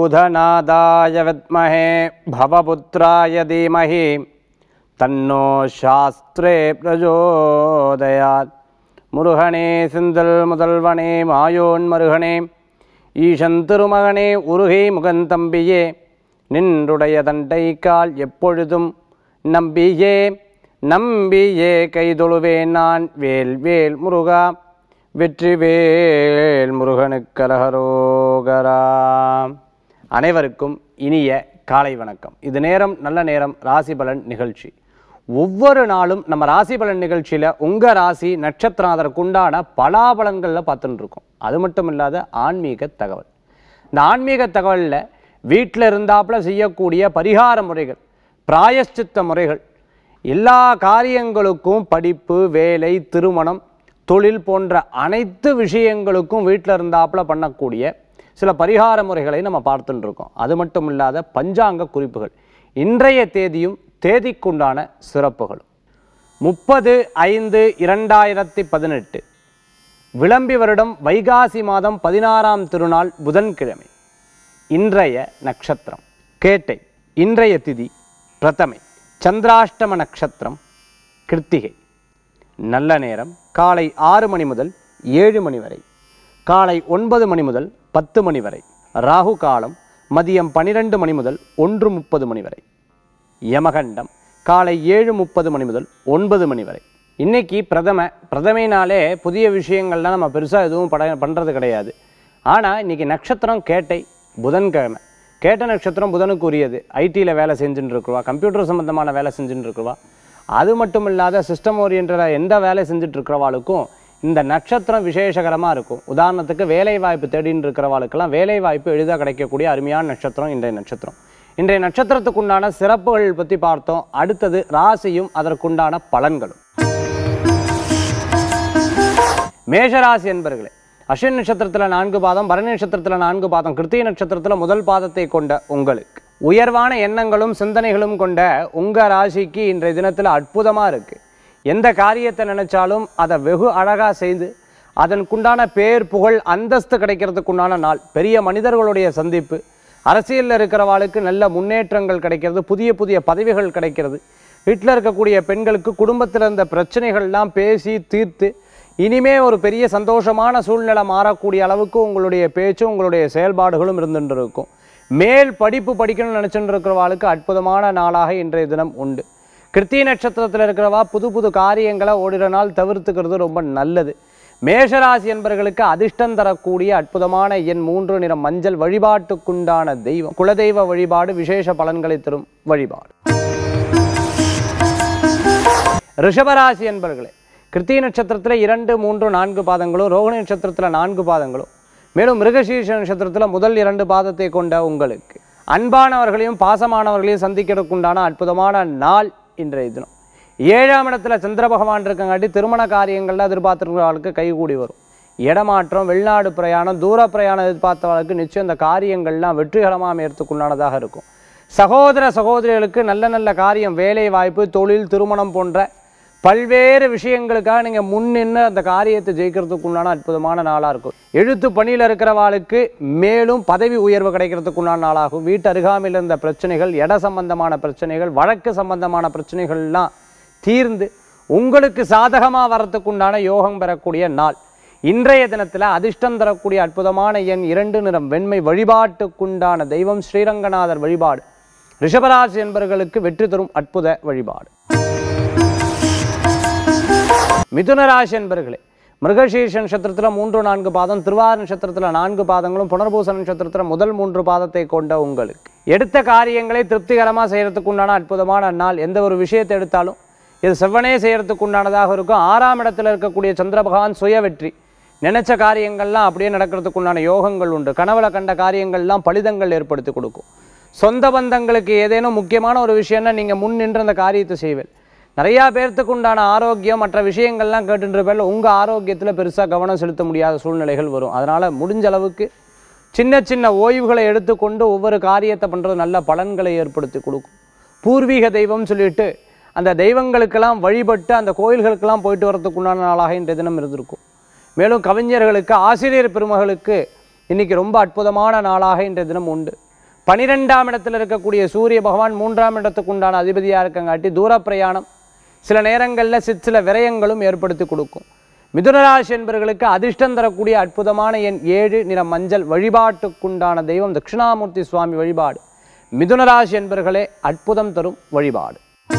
பூதநாதாய வித்மஹே பவபுத்ராய தீமஹி தன்னோ சாஸ்திரே பிரஜோதயாத் முருகனே செந்தில் முதல்வனே மாயோன் மருகனே ஈசன் திருமகனே உருகை முகந்தம்பியே நின்றுடைய தண்டை கால் எப்பொழுதும் நம்பியே நம்பியே கைதொழுவேன் நான் வேல் வேல் முருகா வெற்றி வேல் முருகனுக்கரகரோகரா அனைவருக்கும் இனிய காலை வணக்கம் இது நேரம் நல்ல நேரம் ராசி பலன் நிகழ்ச்சி ஒவ்வொரு நாளும் நம்ம ராசி பலன் நிகழ்ச்சியில் உங்கள் ராசி நட்சத்திரம் அதற்குண்டான பலாபலன்களில் பார்த்துட்டு இருக்கோம் அது மட்டும் இல்லாத ஆன்மீக தகவல் இந்த ஆன்மீக தகவலில் வீட்டில் இருந்தாப்புல செய்யக்கூடிய பரிகார முறைகள் பிராயஷ்சித்த முறைகள் எல்லா காரியங்களுக்கும் படிப்பு வேலை திருமணம் தொழில் போன்ற அனைத்து விஷயங்களுக்கும் வீட்டில் இருந்தாப்புல பண்ணக்கூடிய சில பரிகார முறைகளை நம்ம பார்த்துட்டு இருக்கோம் அது மட்டும் இல்லாத பஞ்சாங்க குறிப்புகள் இன்றைய தேதியும் தேதிக்குண்டான சிறப்புகளும் முப்பது ஐந்து இரண்டாயிரத்தி பதினெட்டு விளம்பி வருடம் வைகாசி மாதம் பதினாறாம் திருநாள் புதன்கிழமை இன்றைய நட்சத்திரம் கேட்டை இன்றைய திதி பிரதமை சந்திராஷ்டம நட்சத்திரம் கிருத்திகை நல்ல நேரம் காலை ஆறு மணி முதல் ஏழு மணி வரை காலை ஒன்பது மணி முதல் பத்து மணி வரை ராகு காலம் மதியம் பன்னிரெண்டு மணி முதல் ஒன்று முப்பது மணி வரை யமகண்டம் காலை ஏழு முப்பது மணி முதல் ஒன்பது மணி வரை இன்னைக்கு பிரதம பிரதமைனாலே புதிய விஷயங்கள்லாம் நம்ம பெருசாக எதுவும் பட பண்ணுறது கிடையாது ஆனால் இன்னைக்கு நட்சத்திரம் கேட்டை புதன்கிழமை கேட்ட நட்சத்திரம் புதனுக்கு உரியது ஐடியில் வேலை செஞ்சுட்டு இருக்கிறவா கம்ப்யூட்டர் சம்மந்தமான வேலை செஞ்சுட்டு இருக்கிறவா அது மட்டும் இல்லாத சிஸ்டம் ஓரியன்டாக எந்த வேலை செஞ்சுட்டு இருக்கிறவாளுக்கும் இந்த நட்சத்திரம் விசேஷகரமாக இருக்கும் உதாரணத்துக்கு வேலை வாய்ப்பு தேடின்னு இருக்கிறவாளுக்கெல்லாம் வேலை வாய்ப்பு எளிதாக கிடைக்கக்கூடிய அருமையான நட்சத்திரம் இன்றைய நட்சத்திரம் இன்றைய நட்சத்திரத்துக்கு உண்டான சிறப்புகள் பற்றி பார்த்தோம் அடுத்தது ராசியும் அதற்குண்டான பலன்களும் மேஷராசி என்பர்களே அஸ்வின் நட்சத்திரத்தில் நான்கு பாதம் பரணி நட்சத்திரத்தில் நான்கு பாதம் கிருத்திகை நட்சத்திரத்தில் முதல் பாதத்தை கொண்ட உங்களுக்கு உயர்வான எண்ணங்களும் சிந்தனைகளும் கொண்ட உங்கள் ராசிக்கு இன்றைய தினத்தில் அற்புதமாக இருக்குது எந்த காரியத்தை நினைச்சாலும் அதை வெகு அழகாக செய்து அதற்குண்டான பேர் புகழ் அந்தஸ்து கிடைக்கிறதுக்குண்டான நாள் பெரிய மனிதர்களுடைய சந்திப்பு அரசியலில் இருக்கிறவாளுக்கு நல்ல முன்னேற்றங்கள் கிடைக்கிறது புதிய புதிய பதவிகள் கிடைக்கிறது வீட்டில் இருக்கக்கூடிய பெண்களுக்கு குடும்பத்தில் இருந்த பிரச்சனைகள்லாம் பேசி தீர்த்து இனிமே ஒரு பெரிய சந்தோஷமான சூழ்நிலை மாறக்கூடிய அளவுக்கு உங்களுடைய பேச்சும் உங்களுடைய செயல்பாடுகளும் இருந்துட்டு இருக்கும் மேல் படிப்பு படிக்கணும்னு நினச்சிட்டு இருக்கிறவாளுக்கு அற்புதமான நாளாக இன்றைய தினம் உண்டு கிருத்திய நட்சத்திரத்தில் இருக்கிறவா புது புது காரியங்களை ஓடிற நாள் தவிர்த்துக்கிறது ரொம்ப நல்லது மேஷராசி என்பவர்களுக்கு அதிர்ஷ்டம் தரக்கூடிய அற்புதமான எண் மூன்று நிறம் மஞ்சள் வழிபாட்டுக்குண்டான தெய்வம் குலதெய்வ வழிபாடு விசேஷ பலன்களை தரும் வழிபாடு ரிஷபராசி என்பவர்களே கிருத்திய நட்சத்திரத்தில் இரண்டு மூன்று நான்கு பாதங்களும் ரோகிணி நட்சத்திரத்தில் நான்கு பாதங்களும் மேலும் மிருகசீர்ஷ நட்சத்திரத்தில் முதல் இரண்டு பாதத்தை கொண்ட உங்களுக்கு அன்பானவர்களையும் பாசமானவர்களையும் சந்திக்கிறதுக்குண்டான அற்புதமான நாள் இன்றைய தினம் ஏழாம் இடத்துல சந்திர பகவான் இருக்கங்காட்டி திருமண காரியங்களில் எதிர்பார்த்துருக்கிறவர்களுக்கு கைகூடி வரும் இடமாற்றம் வெளிநாடு பிரயாணம் தூர பிரயாணம் எதிர்பார்த்தவர்களுக்கு நிச்சயம் இந்த காரியங்கள்லாம் வெற்றிகரமாக அமையறதுக்குண்டானதாக இருக்கும் சகோதர சகோதரிகளுக்கு நல்ல நல்ல காரியம் வேலை வாய்ப்பு தொழில் திருமணம் போன்ற பல்வேறு விஷயங்களுக்காக நீங்கள் முன்னின்று அந்த காரியத்தை ஜெயிக்கிறதுக்கு உண்டான அற்புதமான நாளாக இருக்கும் எழுத்து பணியில் இருக்கிறவாளுக்கு மேலும் பதவி உயர்வு கிடைக்கிறதுக்கு உண்டான நாளாகும் வீட்டு அருகாமையில் இருந்த பிரச்சனைகள் இட சம்பந்தமான பிரச்சனைகள் வழக்கு சம்பந்தமான பிரச்சனைகள்லாம் தீர்ந்து உங்களுக்கு சாதகமாக வரத்துக்கு உண்டான யோகம் பெறக்கூடிய நாள் இன்றைய தினத்தில் அதிர்ஷ்டம் தரக்கூடிய அற்புதமான எண் இரண்டு நிறம் வெண்மை வழிபாட்டுக்குண்டான தெய்வம் ஸ்ரீரங்கநாதர் வழிபாடு ரிஷபராசி என்பவர்களுக்கு வெற்றி தரும் அற்புத வழிபாடு மிதுன ராசி என்பர்களே மிருகசீர்ஷ நட்சத்திரத்தில் மூன்று நான்கு பாதம் திருவார நட்சத்திரத்தில் நான்கு பாதங்களும் புனர்பூச நட்சத்திரத்தில் முதல் மூன்று பாதத்தை கொண்ட உங்களுக்கு எடுத்த காரியங்களை திருப்திகரமாக செய்யறதுக்கு உண்டான அற்புதமான நாள் எந்த ஒரு விஷயத்தை எடுத்தாலும் இது செவ்வனே செய்யறதுக்கு உண்டானதாக இருக்கும் ஆறாம் இடத்துல இருக்கக்கூடிய சந்திர பகவான் சுய வெற்றி நினைச்ச காரியங்கள்லாம் அப்படியே நடக்கிறதுக்கு உண்டான யோகங்கள் உண்டு கனவுல கண்ட காரியங்கள்லாம் பலிதங்கள் ஏற்படுத்தி கொடுக்கும் சொந்த பந்தங்களுக்கு ஏதேனும் முக்கியமான ஒரு விஷயம்னா நீங்கள் முன் நின்று அந்த காரியத்தை செய்வேன் நிறையா பேர்த்துக்கு உண்டான ஆரோக்கியம் மற்ற விஷயங்கள்லாம் கேட்டுன்ற பேரில் உங்கள் ஆரோக்கியத்தில் பெருசாக கவனம் செலுத்த முடியாத சூழ்நிலைகள் வரும் அதனால் முடிஞ்ச அளவுக்கு சின்ன சின்ன ஓய்வுகளை எடுத்துக்கொண்டு ஒவ்வொரு காரியத்தை பண்ணுறது நல்ல பலன்களை ஏற்படுத்தி கொடுக்கும் பூர்வீக தெய்வம் சொல்லிட்டு அந்த தெய்வங்களுக்கெல்லாம் வழிபட்டு அந்த கோயில்களுக்கெல்லாம் போயிட்டு வரதுக்கு உண்டான நாளாக இன்றைய தினம் இருந்திருக்கும் மேலும் கவிஞர்களுக்கு ஆசிரியர் பெருமகளுக்கு இன்னைக்கு ரொம்ப அற்புதமான நாளாக இன்றைய தினம் உண்டு பனிரெண்டாம் இடத்துல இருக்கக்கூடிய சூரிய பகவான் மூன்றாம் இடத்துக்கு உண்டான அதிபதியாக இருக்கங்காட்டி தூர பிரயாணம் சில நேரங்களில் சிற்சில சில விரயங்களும் ஏற்படுத்தி கொடுக்கும் மிதுனராசி என்பவர்களுக்கு அதிர்ஷ்டம் தரக்கூடிய அற்புதமான எண் ஏழு நிற மஞ்சள் வழிபாட்டுக்குண்டான தெய்வம் தட்சிணாமூர்த்தி சுவாமி வழிபாடு மிதுனராசி என்பவர்களே அற்புதம் தரும் வழிபாடு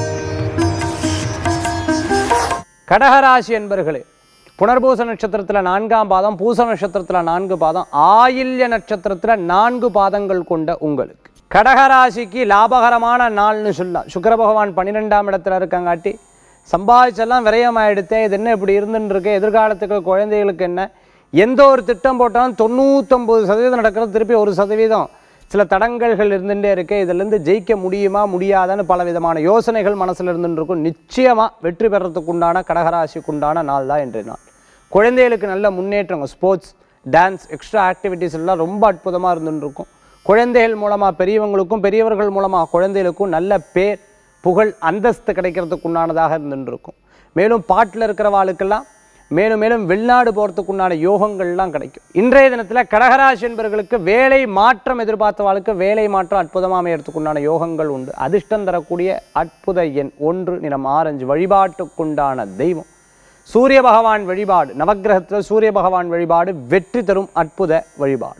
கடகராசி என்பர்களே புனர்பூச நட்சத்திரத்தில் நான்காம் பாதம் பூச நட்சத்திரத்தில் நான்கு பாதம் ஆயில்ய நட்சத்திரத்தில் நான்கு பாதங்கள் கொண்ட உங்களுக்கு கடகராசிக்கு லாபகரமான நாள்னு சொல்லலாம் சுக்கிர பகவான் பன்னிரெண்டாம் இடத்துல இருக்கங்காட்டி சம்பாதிச்செல்லாம் விரயமாயிடுத்தே இது என்ன இப்படி இருந்துன்னு இருக்கு எதிர்காலத்துக்கு குழந்தைகளுக்கு என்ன எந்த ஒரு திட்டம் போட்டாலும் தொண்ணூத்தொம்பது சதவீதம் நடக்கிறது திருப்பி ஒரு சதவீதம் சில தடங்கல்கள் இருந்துகிட்டே இருக்கு இதுலேருந்து ஜெயிக்க முடியுமா முடியாதான்னு பல விதமான யோசனைகள் மனசில் இருந்துட்டு இருக்கும் நிச்சயமாக வெற்றி பெறத்துக்கு உண்டான கடகராசிக்கு உண்டான நாள் தான் இன்றைய நாள் குழந்தைகளுக்கு நல்ல முன்னேற்றம் ஸ்போர்ட்ஸ் டான்ஸ் எக்ஸ்ட்ரா ஆக்டிவிட்டீஸ் எல்லாம் ரொம்ப அற்புதமாக இருந்துட்டு இருக்கும் குழந்தைகள் மூலமாக பெரியவங்களுக்கும் பெரியவர்கள் மூலமாக குழந்தைகளுக்கும் நல்ல பேர் புகழ் அந்தஸ்து கிடைக்கிறதுக்கு உண்டானதாக இருந்துட்டு இருக்கும் மேலும் பாட்டில் இருக்கிறவாளுக்கெல்லாம் மேலும் மேலும் வெளிநாடு போகிறதுக்கு உண்டான யோகங்கள்லாம் கிடைக்கும் இன்றைய தினத்தில் கடகராசி என்பவர்களுக்கு வேலை மாற்றம் எதிர்பார்த்தவாளுக்கு வேலை மாற்றம் அற்புதமாக அமையறதுக்கு உண்டான யோகங்கள் உண்டு அதிர்ஷ்டம் தரக்கூடிய அற்புத எண் ஒன்று நிறம் ஆரஞ்சு வழிபாட்டுக்குண்டான தெய்வம் சூரிய பகவான் வழிபாடு நவக்கிரகத்தில் சூரிய பகவான் வழிபாடு வெற்றி தரும் அற்புத வழிபாடு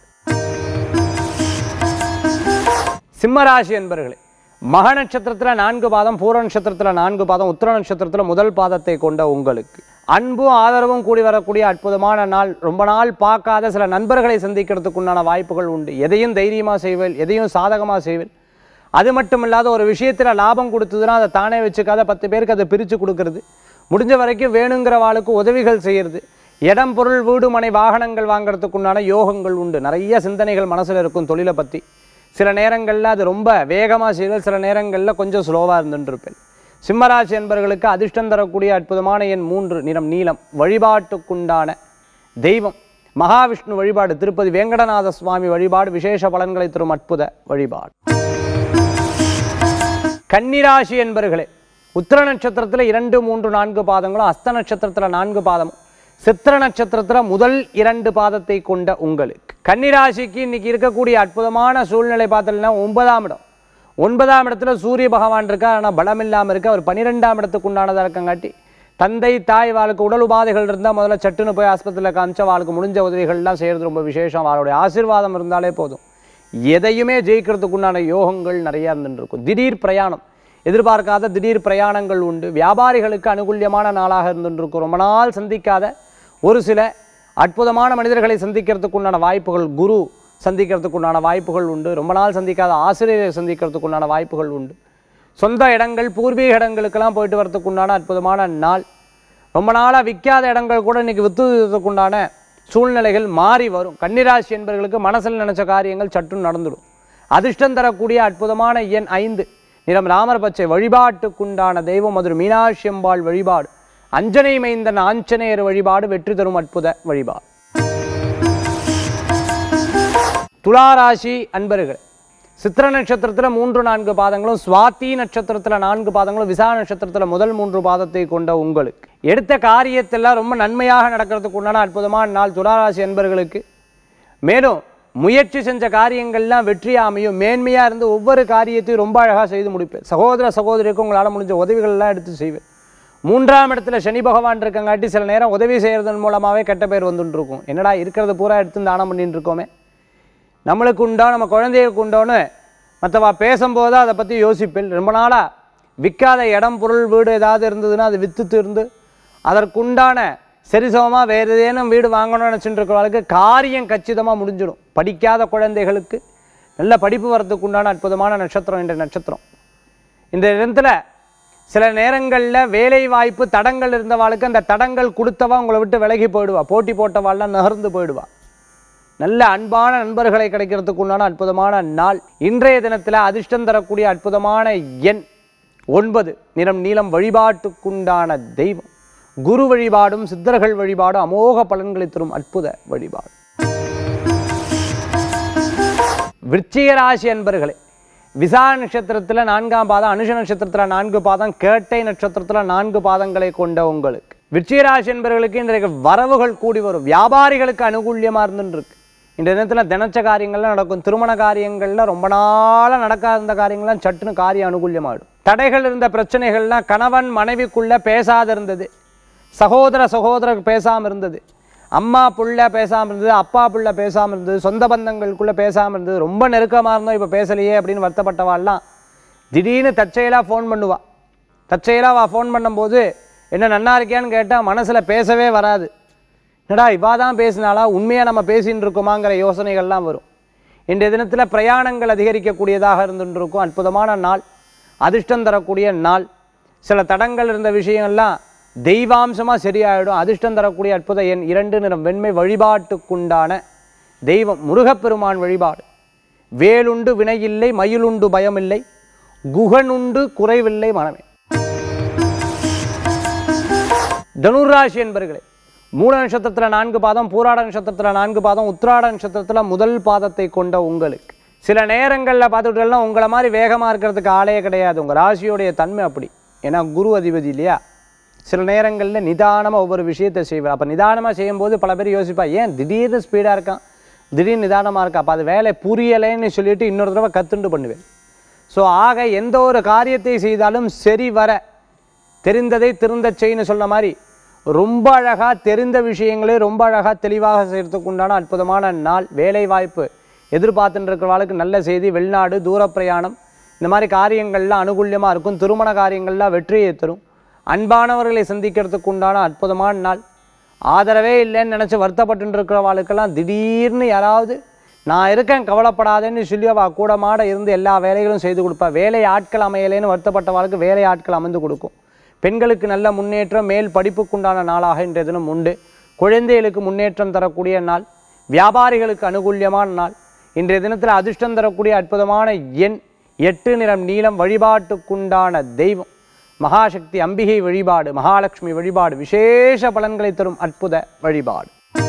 சிம்மராசி என்பர்களே மக நட்சத்திரத்தில் நான்கு பாதம் பூர நட்சத்திரத்தில் நான்கு பாதம் உத்திர நட்சத்திரத்தில் முதல் பாதத்தை கொண்ட உங்களுக்கு அன்பும் ஆதரவும் கூடி வரக்கூடிய அற்புதமான நாள் ரொம்ப நாள் பார்க்காத சில நண்பர்களை சந்திக்கிறதுக்கு உண்டான வாய்ப்புகள் உண்டு எதையும் தைரியமாக செய்வேன் எதையும் சாதகமாக செய்வேன் அது மட்டும் இல்லாத ஒரு விஷயத்தில் லாபம் கொடுத்ததுன்னா அதை தானே வச்சுக்காத பத்து பேருக்கு அதை பிரித்து கொடுக்கறது முடிஞ்ச வரைக்கும் வேணுங்கிற வாளுக்கு உதவிகள் செய்கிறது இடம் பொருள் வீடு மனை வாகனங்கள் வாங்குறதுக்கு உண்டான யோகங்கள் உண்டு நிறைய சிந்தனைகள் மனசில் இருக்கும் தொழிலை பற்றி சில நேரங்களில் அது ரொம்ப வேகமாக செய்வது சில நேரங்களில் கொஞ்சம் ஸ்லோவாக இருந்துட்டு இருப்பேன் சிம்மராசி என்பவர்களுக்கு அதிர்ஷ்டம் தரக்கூடிய அற்புதமான எண் மூன்று நிறம் நீலம் வழிபாட்டுக்குண்டான தெய்வம் மகாவிஷ்ணு வழிபாடு திருப்பதி வேங்கடநாத சுவாமி வழிபாடு விசேஷ பலன்களை தரும் அற்புத வழிபாடு கன்னிராசி என்பர்களே உத்திர நட்சத்திரத்தில் இரண்டு மூன்று நான்கு பாதங்களும் அஸ்த நட்சத்திரத்தில் நான்கு பாதமும் சித்திர நட்சத்திரத்தில் முதல் இரண்டு பாதத்தை கொண்ட உங்களுக்கு கன்னிராசிக்கு இன்னைக்கு இருக்கக்கூடிய அற்புதமான சூழ்நிலை பார்த்தீங்கன்னா ஒன்பதாம் இடம் ஒன்பதாம் இடத்துல சூரிய பகவான் இருக்கா ஆனால் பலம் இல்லாமல் இருக்கு அவர் பன்னிரெண்டாம் இடத்துக்கு உண்டானதாக இருக்கங்காட்டி தந்தை தாய் வாழ்க்கை உடல் உபாதைகள் இருந்தால் முதல்ல சட்டுன்னு போய் ஆஸ்பத்திரியில் காமிச்சா வாழ்க்கை முடிஞ்ச உதவிகள்லாம் செய்கிறது ரொம்ப விசேஷம் அவருடைய ஆசீர்வாதம் இருந்தாலே போதும் எதையுமே ஜெயிக்கிறதுக்கு உண்டான யோகங்கள் நிறையா இருந்துட்டு இருக்கும் திடீர் பிரயாணம் எதிர்பார்க்காத திடீர் பிரயாணங்கள் உண்டு வியாபாரிகளுக்கு அனுகூல்யமான நாளாக இருந்துட்டு இருக்கும் ரொம்ப நாள் சந்திக்காத ஒரு சில அற்புதமான மனிதர்களை சந்திக்கிறதுக்கு உண்டான வாய்ப்புகள் குரு சந்திக்கிறதுக்கு உண்டான வாய்ப்புகள் உண்டு ரொம்ப நாள் சந்திக்காத ஆசிரியரை சந்திக்கிறதுக்கு உண்டான வாய்ப்புகள் உண்டு சொந்த இடங்கள் பூர்வீக இடங்களுக்கெல்லாம் போயிட்டு வரதுக்கு உண்டான அற்புதமான நாள் ரொம்ப நாளாக விற்காத இடங்கள் கூட இன்னைக்கு வித்துறதுக்கு உண்டான சூழ்நிலைகள் மாறி வரும் கன்னிராசி என்பவர்களுக்கு மனசில் நினைச்ச காரியங்கள் சட்டுன்னு நடந்துடும் அதிர்ஷ்டம் தரக்கூடிய அற்புதமான எண் ஐந்து நிறம் ராமர் பச்சை வழிபாட்டுக்குண்டான தெய்வம் மதுரை மீனாட்சி அம்பாள் வழிபாடு அஞ்சனை மைந்தன் ஆஞ்சநேயர் வழிபாடு வெற்றி தரும் அற்புத வழிபாடு துளாராசி அன்பர்கள் சித்திர நட்சத்திரத்தில் மூன்று நான்கு பாதங்களும் சுவாதி நட்சத்திரத்தில் நான்கு பாதங்களும் விசா நட்சத்திரத்தில் முதல் மூன்று பாதத்தை கொண்ட உங்களுக்கு எடுத்த காரியத்தெல்லாம் ரொம்ப நன்மையாக நடக்கிறதுக்கு உண்டான அற்புதமான நாள் துளாராசி அன்பர்களுக்கு மேலும் முயற்சி செஞ்ச காரியங்கள்லாம் வெற்றி அமையும் மேன்மையாக இருந்து ஒவ்வொரு காரியத்தையும் ரொம்ப அழகாக செய்து முடிப்பேன் சகோதர சகோதரிக்கு உங்களால் முடிஞ்ச உதவிகள்லாம் எடுத்து செய்வேன் மூன்றாம் இடத்துல சனி பகவான் இருக்கங்காட்டி சில நேரம் உதவி செய்கிறதன் மூலமாகவே கெட்ட பேர் வந்துட்டு இருக்கும் என்னடா இருக்கிறத பூரா எடுத்து தானம் பண்ணிட்டு இருக்கோமே நம்மளுக்கு உண்டா நம்ம குழந்தைகளுக்கு உண்டோன்னு மற்றவா பேசும்போது அதை பற்றி யோசிப்பேன் ரொம்ப நாளாக விற்காத இடம் பொருள் வீடு ஏதாவது இருந்ததுன்னா அது வித்துட்டு இருந்து அதற்குண்டான சரிசமமாக வேறு ஏதேனும் வீடு வாங்கணும்னு நினச்சிட்டு இருக்கிறவங்களுக்கு காரியம் கச்சிதமாக முடிஞ்சிடும் படிக்காத குழந்தைகளுக்கு நல்ல படிப்பு வரதுக்கு உண்டான அற்புதமான நட்சத்திரம் என்ற நட்சத்திரம் இந்த இடத்துல சில நேரங்களில் வேலை வாய்ப்பு தடங்கள் இருந்தவாளுக்கு அந்த தடங்கள் கொடுத்தவா உங்களை விட்டு விலகி போயிடுவா போட்டி போட்டவாள்லாம் நகர்ந்து போயிடுவா நல்ல அன்பான நண்பர்களை கிடைக்கிறதுக்கு உண்டான அற்புதமான நாள் இன்றைய தினத்தில் அதிர்ஷ்டம் தரக்கூடிய அற்புதமான எண் ஒன்பது நிறம் நீளம் வழிபாட்டுக்குண்டான தெய்வம் குரு வழிபாடும் சித்தர்கள் வழிபாடும் அமோக பலன்களை தரும் அற்புத வழிபாடு விருச்சிக ராசி அன்பர்களே விசா நட்சத்திரத்தில் நான்காம் பாதம் அனுஷ நட்சத்திரத்தில் நான்கு பாதம் கேட்டை நட்சத்திரத்தில் நான்கு பாதங்களை கொண்ட உங்களுக்கு விருச்சிக ராசி என்பவர்களுக்கு இன்றைக்கு வரவுகள் கூடி வரும் வியாபாரிகளுக்கு அனுகூல்யமாக இருந்துட்டு இருக்கு இந்த தினத்தில் தினச்ச காரியங்கள்லாம் நடக்கும் திருமண காரியங்களில் ரொம்ப நாளாக நடக்காத இருந்த காரியங்கள்லாம் சட்டுன்னு காரிய அனுகூல்யமாகிடும் தடைகள் இருந்த பிரச்சனைகள்லாம் கணவன் மனைவிக்குள்ளே பேசாத இருந்தது சகோதர சகோதரர் பேசாமல் இருந்தது அம்மா புள்ள பேசாமல் இருந்தது அப்பா புள்ள பேசாமல் இருந்தது சொந்த பந்தங்களுக்குள்ளே பேசாமல் இருந்தது ரொம்ப நெருக்கமாக இருந்தோம் இப்போ பேசலையே அப்படின்னு வருத்தப்பட்டவாள்லாம் திடீர்னு தற்செயலாக ஃபோன் பண்ணுவா தற்செயலாக அவள் ஃபோன் பண்ணும்போது என்ன நன்னா இருக்கியான்னு கேட்டால் மனசில் பேசவே வராது என்னடா இவா தான் பேசினாலா உண்மையாக நம்ம பேசின்னு இருக்கோமாங்கிற யோசனைகள்லாம் வரும் இன்றைய தினத்தில் பிரயாணங்கள் அதிகரிக்கக்கூடியதாக இருந்துட்டு இருக்கும் அற்புதமான நாள் அதிர்ஷ்டம் தரக்கூடிய நாள் சில தடங்கள் இருந்த விஷயங்கள்லாம் தெய்வாம்சமாக சரியாயிடும் அதிர்ஷ்டம் தரக்கூடிய அற்புத எண் இரண்டு நிறம் வெண்மை வழிபாட்டுக்குண்டான தெய்வம் முருகப்பெருமான் வழிபாடு வேலுண்டு வினையில்லை மயிலுண்டு பயமில்லை குகனுண்டு குறைவில்லை மனமே தனுராசி என்பர்களே மூல நட்சத்திரத்தில் நான்கு பாதம் பூராட நட்சத்திரத்தில் நான்கு பாதம் உத்திராட நட்சத்திரத்தில் முதல் பாதத்தை கொண்ட உங்களுக்கு சில நேரங்களில் பார்த்துக்கிட்டோம்னா உங்களை மாதிரி வேகமாக இருக்கிறதுக்கு ஆளே கிடையாது உங்கள் ராசியோடைய தன்மை அப்படி ஏன்னா குரு அதிபதி இல்லையா சில நேரங்களில் நிதானமாக ஒவ்வொரு விஷயத்தை செய்வார் அப்போ நிதானமாக செய்யும்போது பல பேர் யோசிப்பா ஏன் திடீர்னு ஸ்பீடாக இருக்கான் திடீர்னு நிதானமாக இருக்கா அப்போ அது வேலை புரியலைன்னு சொல்லிட்டு இன்னொரு தடவை கத்துண்டு பண்ணுவேன் ஸோ ஆக எந்த ஒரு காரியத்தை செய்தாலும் சரி வர தெரிந்ததை திருந்தச் செய்யன்னு சொன்ன மாதிரி ரொம்ப அழகாக தெரிந்த விஷயங்களே ரொம்ப அழகாக தெளிவாக செய்கிறதுக்கு உண்டான அற்புதமான நாள் வேலை வாய்ப்பு எதிர்பார்த்துட்டு இருக்கிறவாளுக்கு நல்ல செய்தி வெளிநாடு தூர பிரயாணம் இந்த மாதிரி காரியங்கள்லாம் அனுகூல்யமாக இருக்கும் திருமண காரியங்கள்லாம் வெற்றியை தரும் அன்பானவர்களை சந்திக்கிறதுக்கு உண்டான அற்புதமான நாள் ஆதரவே இல்லைன்னு நினச்சி வருத்தப்பட்டு இருக்கிறவாளுக்கெல்லாம் திடீர்னு யாராவது நான் இருக்கேன் கவலைப்படாதேன்னு சொல்லி அவள் கூட மாட இருந்து எல்லா வேலைகளும் செய்து கொடுப்பா வேலை ஆட்கள் அமையலைன்னு வருத்தப்பட்டவாளுக்கு வேலை ஆட்கள் அமைந்து கொடுக்கும் பெண்களுக்கு நல்ல முன்னேற்றம் மேல் படிப்புக்குண்டான நாளாக இன்றைய தினம் உண்டு குழந்தைகளுக்கு முன்னேற்றம் தரக்கூடிய நாள் வியாபாரிகளுக்கு அனுகூல்யமான நாள் இன்றைய தினத்தில் அதிர்ஷ்டம் தரக்கூடிய அற்புதமான எண் எட்டு நிறம் நீளம் வழிபாட்டுக்குண்டான தெய்வம் மகாசக்தி அம்பிகை வழிபாடு மகாலட்சுமி வழிபாடு விசேஷ பலன்களை தரும் அற்புத வழிபாடு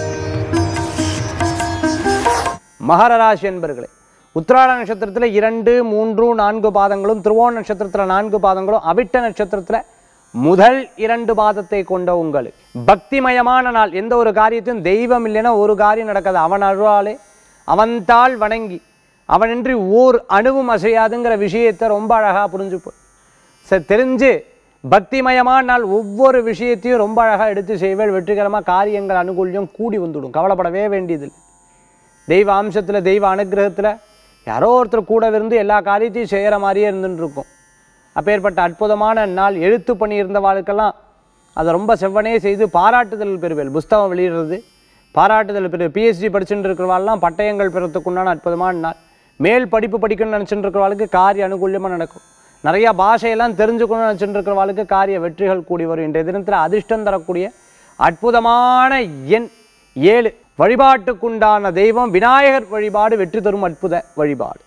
மகர ராசி என்பர்களே உத்திராட நட்சத்திரத்தில் இரண்டு மூன்று நான்கு பாதங்களும் திருவோண நட்சத்திரத்தில் நான்கு பாதங்களும் அவிட்ட நட்சத்திரத்தில் முதல் இரண்டு பாதத்தை கொண்ட உங்களுக்கு பக்திமயமான நாள் எந்த ஒரு காரியத்தையும் தெய்வம் இல்லைன்னா ஒரு காரியம் நடக்காது அவன் அருளாலே அவன்தாள் வணங்கி அவனின்றி ஓர் அணுவும் அசையாதுங்கிற விஷயத்தை ரொம்ப அழகாக புரிஞ்சுப்போ சரி தெரிஞ்சு பக்திமயமான நாள் ஒவ்வொரு விஷயத்தையும் ரொம்ப அழகாக எடுத்து செய்வேன் வெற்றிகரமாக காரியங்கள் அனுகூல்யம் கூடி வந்துடும் கவலைப்படவே வேண்டியதில்லை தெய்வ அம்சத்தில் தெய்வ அனுகிரகத்தில் யாரோ ஒருத்தர் கூட இருந்து எல்லா காரியத்தையும் செய்கிற மாதிரியே இருந்துட்டு இருக்கும் அப்பேற்பட்ட அற்புதமான நாள் எழுத்து பணி இருந்தவாளுக்கெல்லாம் அதை ரொம்ப செவ்வனே செய்து பாராட்டுதல் பெறுவேன் புஸ்தகம் வெளியிடுறது பாராட்டுதல் பெறு பிஎஸ்சி படிச்சுட்டு இருக்கிறவாள்லாம் பட்டயங்கள் பெறத்துக்குண்டான அற்புதமான நாள் மேல் படிப்பு படிக்கணும்னு நினச்சிட்டு இருக்கிறவாளுக்கு காரிய அனுகூல்யமாக நடக்கும் நிறையா பாஷையெல்லாம் தெரிஞ்சுக்கணும்னு நினச்சிட்டு இருக்கிறவாளுக்கு காரிய வெற்றிகள் கூடி வரும் இன்றைய தினத்தில் அதிர்ஷ்டம் தரக்கூடிய அற்புதமான எண் ஏழு வழிபாட்டுக்குண்டான தெய்வம் விநாயகர் வழிபாடு வெற்றி தரும் அற்புத வழிபாடு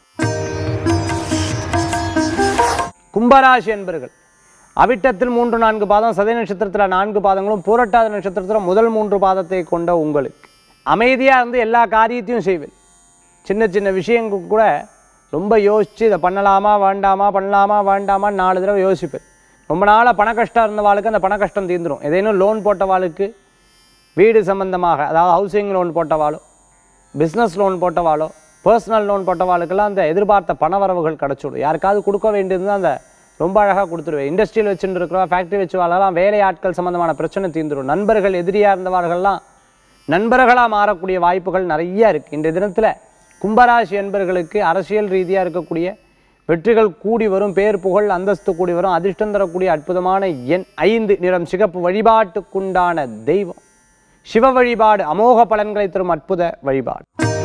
கும்பராசி என்பர்கள் அவிட்டத்தில் மூன்று நான்கு பாதம் சதய நட்சத்திரத்தில் நான்கு பாதங்களும் பூரட்டாத நட்சத்திரத்தில் முதல் மூன்று பாதத்தை கொண்ட உங்களுக்கு அமைதியாக இருந்து எல்லா காரியத்தையும் செய்வேன் சின்ன சின்ன விஷயங்கள் கூட ரொம்ப யோசித்து இதை பண்ணலாமா வேண்டாமா பண்ணலாமா வேண்டாமா நாலு தடவை யோசிப்பேன் ரொம்ப நாளாக பண கஷ்டம் இருந்தவாளுக்கு அந்த பண கஷ்டம் தீர்ந்துடும் ஏதேனும் லோன் போட்டவாளுக்கு வீடு சம்பந்தமாக அதாவது ஹவுசிங் லோன் போட்டவாளோ பிஸ்னஸ் லோன் போட்டவாளோ பர்சனல் லோன் போட்டவாளுக்கெல்லாம் அந்த எதிர்பார்த்த பண வரவுகள் கிடச்சிடும் யாருக்காவது கொடுக்க வேண்டியது அந்த ரொம்ப அழகாக கொடுத்துருவேன் இண்டஸ்ட்ரியில் வச்சுட்டு இருக்கிறவா ஃபேக்ட்ரி வச்சு வாழலாம் வேலை ஆட்கள் சம்மந்தமான பிரச்சனை தீர்ந்துடும் நண்பர்கள் எதிரியாக இருந்தவர்கள்லாம் நண்பர்களாக மாறக்கூடிய வாய்ப்புகள் நிறைய இருக்குது இன்றைய தினத்தில் கும்பராசி என்பர்களுக்கு அரசியல் ரீதியாக இருக்கக்கூடிய வெற்றிகள் கூடி வரும் பேர் புகழ் அந்தஸ்து கூடி வரும் அதிர்ஷ்டம் தரக்கூடிய அற்புதமான எண் ஐந்து நிறம் சிகப்பு வழிபாட்டுக்குண்டான தெய்வம் சிவ வழிபாடு அமோக பலன்களை தரும் அற்புத வழிபாடு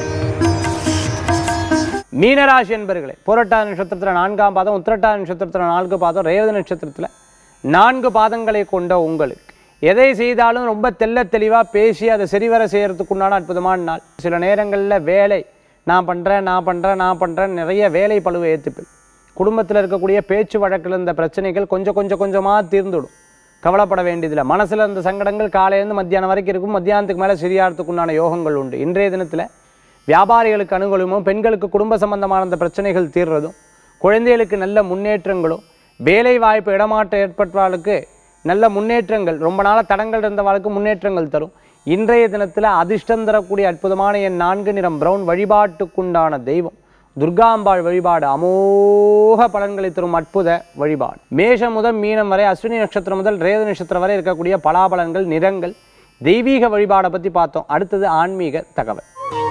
மீனராசி என்பர்களே புரட்டாதி நட்சத்திரத்தில் நான்காம் பாதம் உத்திரட்டாதி நட்சத்திரத்தில் நான்கு பாதம் ரேவதி நட்சத்திரத்தில் நான்கு பாதங்களை கொண்ட உங்களுக்கு எதை செய்தாலும் ரொம்ப தெள்ள தெளிவாக பேசி அதை சரிவர செய்கிறதுக்குண்டான அற்புதமான நாள் சில நேரங்களில் வேலை நான் பண்ணுறேன் நான் பண்ணுறேன் நான் பண்ணுறேன் நிறைய வேலை பழுவை ஏற்றுப்பேன் குடும்பத்தில் இருக்கக்கூடிய பேச்சு வழக்கில் இருந்த பிரச்சனைகள் கொஞ்சம் கொஞ்சம் கொஞ்சமாக தீர்ந்துடும் கவலைப்பட வேண்டியதில்லை மனசில் இருந்த சங்கடங்கள் காலையிலேருந்து மத்தியானம் வரைக்கும் இருக்கும் மத்தியானத்துக்கு மேலே சரியாகிறதுக்குண்டான யோகங்கள் உண்டு இன்றைய தினத்தில் வியாபாரிகளுக்கு அனுகூலமும் பெண்களுக்கு குடும்ப சம்பந்தமான அந்த பிரச்சனைகள் தீர்றதும் குழந்தைகளுக்கு நல்ல முன்னேற்றங்களும் வேலை வாய்ப்பு இடமாற்றம் ஏற்பட்டவாளுக்கு நல்ல முன்னேற்றங்கள் ரொம்ப நாளாக தடங்கள் இருந்தவாளுக்கு முன்னேற்றங்கள் தரும் இன்றைய தினத்தில் அதிர்ஷ்டம் தரக்கூடிய அற்புதமான என் நான்கு நிறம் பிரவுன் வழிபாட்டுக்குண்டான தெய்வம் துர்காம்பாள் வழிபாடு அமோக பலன்களை தரும் அற்புத வழிபாடு மேஷம் முதல் மீனம் வரை அஸ்வினி நட்சத்திரம் முதல் ரேத நட்சத்திரம் வரை இருக்கக்கூடிய பலாபலன்கள் நிறங்கள் தெய்வீக வழிபாடை பற்றி பார்த்தோம் அடுத்தது ஆன்மீக தகவல்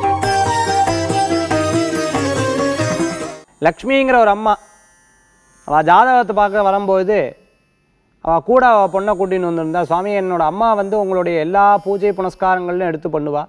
லக்ஷ்மிங்கிற ஒரு அம்மா அவள் ஜாதகத்தை பார்க்க வரும்போது அவள் கூட அவள் பொண்ணை கூட்டின்னு வந்திருந்தா சுவாமி என்னோட அம்மா வந்து உங்களுடைய எல்லா பூஜை புனஸ்காரங்களையும் எடுத்து பண்ணுவா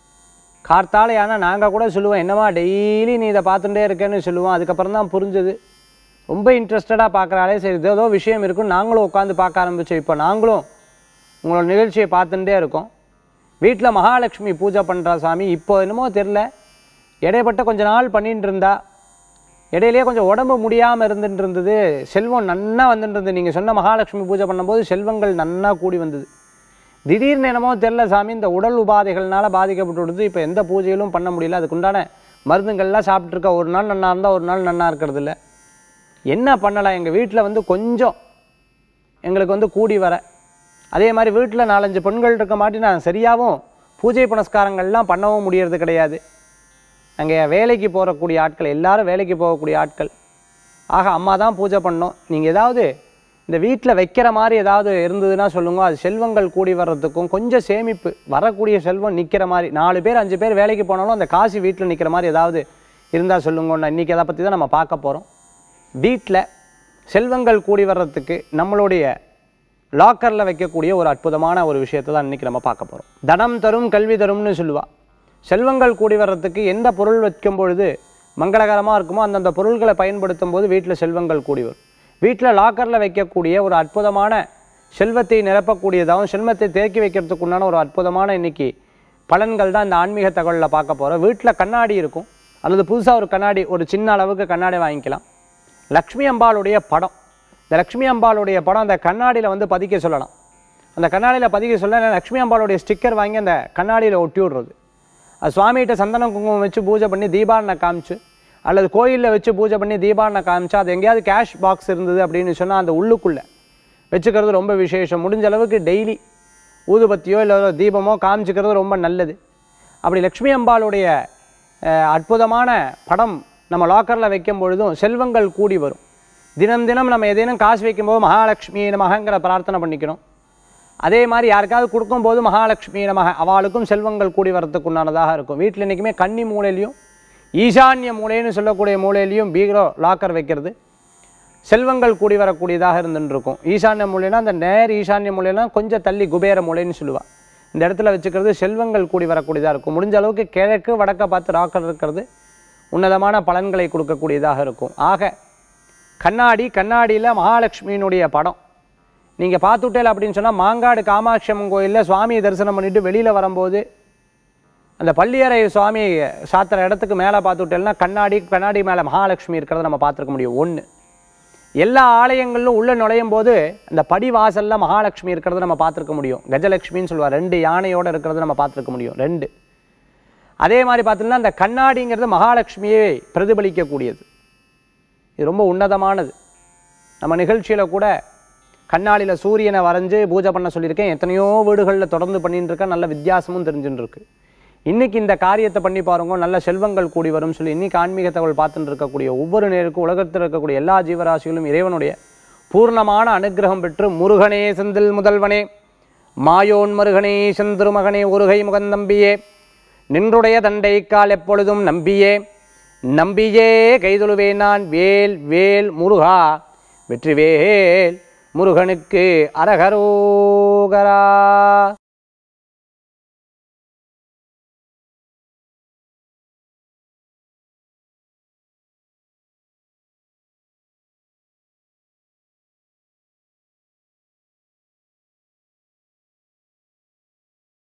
கார்த்தால ஆனால் நாங்கள் கூட சொல்லுவோம் என்னம்மா டெய்லி நீ இதை பார்த்துட்டே இருக்கேன்னு சொல்லுவோம் அதுக்கப்புறம் தான் புரிஞ்சுது ரொம்ப இன்ட்ரெஸ்டடாக பார்க்குறாலே சரி இது ஏதோ விஷயம் இருக்குன்னு நாங்களும் உட்காந்து பார்க்க ஆரம்பித்தோம் இப்போ நாங்களும் உங்களோட நிகழ்ச்சியை பார்த்துட்டே இருக்கோம் வீட்டில் மகாலட்சுமி பூஜை பண்ணுறா சாமி இப்போ என்னமோ தெரில இடைப்பட்ட கொஞ்ச நாள் பண்ணிட்டு இருந்தா இடையிலேயே கொஞ்சம் உடம்பு முடியாமல் இருந்துட்டு இருந்தது செல்வம் நன்னா வந்துட்டு இருந்தது நீங்கள் சொன்ன மகாலட்சுமி பூஜை பண்ணும்போது செல்வங்கள் நன்னா கூடி வந்தது திடீர்னு என்னமோ தெரில சாமி இந்த உடல் உபாதைகள்னால பாதிக்கப்பட்டு விடுது இப்போ எந்த பூஜைகளும் பண்ண முடியல அதுக்குண்டான மருந்துகள்லாம் சாப்பிட்ருக்க ஒரு நாள் நன்னா இருந்தால் ஒரு நாள் நன்னா இருக்கிறது இல்ல என்ன பண்ணலாம் எங்கள் வீட்டில் வந்து கொஞ்சம் எங்களுக்கு வந்து கூடி வர அதே மாதிரி வீட்டில் நாலஞ்சு பெண்கள் இருக்க மாட்டி நான் சரியாகவும் பூஜை புனஸ்காரங்கள்லாம் பண்ணவும் முடியறது கிடையாது அங்கே வேலைக்கு போகக்கூடிய ஆட்கள் எல்லாரும் வேலைக்கு போகக்கூடிய ஆட்கள் ஆக அம்மா தான் பூஜை பண்ணோம் நீங்கள் ஏதாவது இந்த வீட்டில் வைக்கிற மாதிரி ஏதாவது இருந்ததுன்னா சொல்லுங்க அது செல்வங்கள் கூடி வர்றதுக்கும் கொஞ்சம் சேமிப்பு வரக்கூடிய செல்வம் நிற்கிற மாதிரி நாலு பேர் அஞ்சு பேர் வேலைக்கு போனாலும் அந்த காசு வீட்டில் நிற்கிற மாதிரி ஏதாவது இருந்தால் சொல்லுங்க நான் இன்றைக்கி அதை பற்றி தான் நம்ம பார்க்க போகிறோம் வீட்டில் செல்வங்கள் கூடி வர்றதுக்கு நம்மளுடைய லாக்கரில் வைக்கக்கூடிய ஒரு அற்புதமான ஒரு விஷயத்தை தான் இன்றைக்கி நம்ம பார்க்க போகிறோம் தனம் தரும் கல்வி தரும்னு சொல்லுவா செல்வங்கள் கூடி வர்றதுக்கு எந்த பொருள் வைக்கும் பொழுது மங்களகரமாக இருக்குமோ அந்தந்த பொருள்களை பயன்படுத்தும் போது வீட்டில் செல்வங்கள் கூடி வரும் வீட்டில் லாக்கரில் வைக்கக்கூடிய ஒரு அற்புதமான செல்வத்தை நிரப்பக்கூடியதாகவும் செல்வத்தை தேக்கி வைக்கிறதுக்கு உண்டான ஒரு அற்புதமான இன்னைக்கு பலன்கள் தான் இந்த ஆன்மீக தகவலில் பார்க்க போகிறோம் வீட்டில் கண்ணாடி இருக்கும் அல்லது புதுசாக ஒரு கண்ணாடி ஒரு சின்ன அளவுக்கு கண்ணாடி வாங்கிக்கலாம் லக்ஷ்மி அம்பாளுடைய படம் இந்த லக்ஷ்மி அம்பாளுடைய படம் அந்த கண்ணாடியில் வந்து பதிக்க சொல்லலாம் அந்த கண்ணாடியில் பதிக்க சொல்ல லக்ஷ்மி அம்பாளுடைய ஸ்டிக்கர் வாங்கி அந்த கண்ணாடியில் ஒட்டி விடுறது அது சுவாமிகிட்ட சந்தனம் குங்குமம் வச்சு பூஜை பண்ணி தீபாவளை காமிச்சு அல்லது கோயிலில் வச்சு பூஜை பண்ணி தீபாவளை காமிச்சா அது எங்கேயாவது கேஷ் பாக்ஸ் இருந்தது அப்படின்னு சொன்னால் அந்த உள்ளுக்குள்ளே வச்சுக்கிறது ரொம்ப விசேஷம் முடிஞ்ச அளவுக்கு டெய்லி ஊதுபத்தியோ இல்லை தீபமோ காமிச்சிக்கிறது ரொம்ப நல்லது அப்படி லக்ஷ்மி அம்பாளுடைய அஹ், அற்புதமான படம் நம்ம லாக்கரில் வைக்கும் பொழுதும் செல்வங்கள் கூடி வரும் தினம் தினம் நம்ம ஏதேனும் காசு வைக்கும்போது மகாலட்சுமி நமகங்கிற பிரார்த்தனை பண்ணிக்கணும் அதே மாதிரி யாருக்காவது கொடுக்கும்போது மகாலட்சுமி நமக அவளுக்கும் செல்வங்கள் கூடி வரத்துக்கு உண்டானதாக இருக்கும் வீட்டில் இன்றைக்குமே கன்னி மூலையிலையும் ஈசான்ய மூலைன்னு சொல்லக்கூடிய மூலையிலையும் பீரோ லாக்கர் வைக்கிறது செல்வங்கள் கூடி வரக்கூடியதாக இருந்துட்டு இருக்கும் ஈசான்ய மூலைனா அந்த நேர் ஈசான்ய மூலைனா கொஞ்சம் தள்ளி குபேர மூலைன்னு சொல்லுவாள் இந்த இடத்துல வச்சுக்கிறது செல்வங்கள் கூடி வரக்கூடியதாக இருக்கும் முடிஞ்ச அளவுக்கு கிழக்கு வடக்க பார்த்து ராக்கர் இருக்கிறது உன்னதமான பலன்களை கொடுக்கக்கூடியதாக இருக்கும் ஆக கண்ணாடி கண்ணாடியில் மகாலட்சுமியினுடைய படம் நீங்கள் பார்த்துட்டேல் அப்படின்னு சொன்னால் மாங்காடு காமாட்சி அம்மன் கோயிலில் சுவாமியை தரிசனம் பண்ணிட்டு வெளியில் வரும்போது அந்த பள்ளியறை சுவாமி சாத்துற இடத்துக்கு மேலே பார்த்துட்டேல்னா கண்ணாடி கண்ணாடி மேலே மகாலட்சுமி இருக்கிறத நம்ம பார்த்துருக்க முடியும் ஒன்று எல்லா ஆலயங்களிலும் உள்ளே நுழையும் போது அந்த படி வாசல்ல மகாலட்சுமி இருக்கிறத நம்ம பார்த்துருக்க முடியும் கஜலட்சுமின்னு சொல்லுவார் ரெண்டு யானையோட இருக்கிறத நம்ம பார்த்துருக்க முடியும் ரெண்டு அதே மாதிரி பார்த்தீங்கன்னா அந்த கண்ணாடிங்கிறது மகாலட்சுமியை பிரதிபலிக்கக்கூடியது இது ரொம்ப உன்னதமானது நம்ம நிகழ்ச்சியில் கூட கண்ணாடியில் சூரியனை வரைஞ்சு பூஜை பண்ண சொல்லியிருக்கேன் எத்தனையோ வீடுகளில் தொடர்ந்து பண்ணிட்டு இருக்கேன் நல்ல வித்தியாசமும் தெரிஞ்சுட்டு இருக்கு இன்னைக்கு இந்த காரியத்தை பண்ணி பாருங்க நல்ல செல்வங்கள் கூடி வரும் சொல்லி இன்னைக்கு ஆன்மீக தகவல் பார்த்துட்டு இருக்கக்கூடிய ஒவ்வொரு நேருக்கும் உலகத்தில் இருக்கக்கூடிய எல்லா ஜீவராசிகளும் இறைவனுடைய பூர்ணமான அனுக்கிரகம் பெற்று முருகனே செந்தில் முதல்வனே மாயோன் மருகனே செந்திருமகனே ஒருகை முகந்தம்பியே நின்றுடைய தண்டை கால் எப்பொழுதும் நம்பியே நம்பியே கைதொழுவேன் நான் வேல் வேல் முருகா வெற்றிவேல் முருகனுக்கு அரகரோகரா